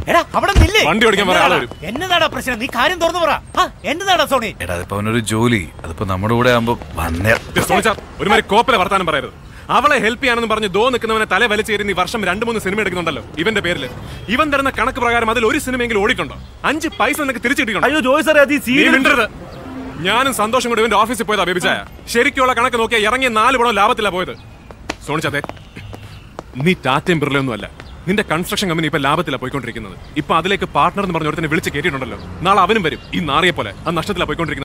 എടാ അവിടെ നില്ലേ വണ്ടി ഓടിക്കാൻ പറയാൻ ആള് വരും. എന്നതാടാ പ്രശ്നം നീ കാര്യം തുറന്നു പറ ആ, എന്നതാടാ സോണി എടാ അതിപ്പോ അവനൊരു ജോലി അതിപ്പോ നമ്മുടെ കൂടെ ആകുമ്പോ വന്നേ സോണിച്ച ഒരുമാതിരി കോപ്പല വർത്താനം പറയരുത് അവളെ ഹെൽപ്പ് ചെയ്യാനെന്ന് പറഞ്ഞ് ദോ നിൽക്കുന്നവനെ തല വലിച്ചേരി ഈ വർഷം രണ്ട് മൂന്ന് സിനിമ എടുക്കുന്നുണ്ടല്ലോ ഇവന്റെ പേരിൽ ഇവൻ തരുന്ന കണക്ക് പ്രകാരം അതിൽ ഒരു സിനിമയെങ്കിലും ഓടിയിട്ടുണ്ടോ അഞ്ച് പൈസ നിനക്ക് തിരിച്ചിട്ടുണ്ടോ അയ്യോ ജോയ് സാറേ അത് ഈ നീ സീരിയൽ മിണ്ടരുത് ഞാനും സന്തോഷം കൂടി ഇവന്റെ ഓഫീസിൽ പോയതാ ബേബിച്ചായ ശരിക്കുള്ള കണക്ക് നോക്കിയാൽ ഇറങ്ങിയ നാല് പണം ലാഭത്തിലാ പോയത് സോണിച്ചാത്തെ നീ ടാറ്റയും ബിർലയൊന്നും അല്ല നിന്റെ കൺസ്ട്രക്ഷൻ കമ്പനി ഇപ്പൊ ലാഭത്തിലാ പോയിക്കൊണ്ടിരിക്കുന്നത് ഇപ്പൊ അതിലേക്ക് പാർട്ണർ എന്ന് പറഞ്ഞ ഒരുത്തനെ വിളിച്ച് കയറ്റിയിട്ടുണ്ടല്ലോ നാളെ അവനും വരും ഈ നാറിയെ പോലെ ആ നഷ്ടത്തിലാ പോയിക്കൊണ്ടിരിക്കുന്നത്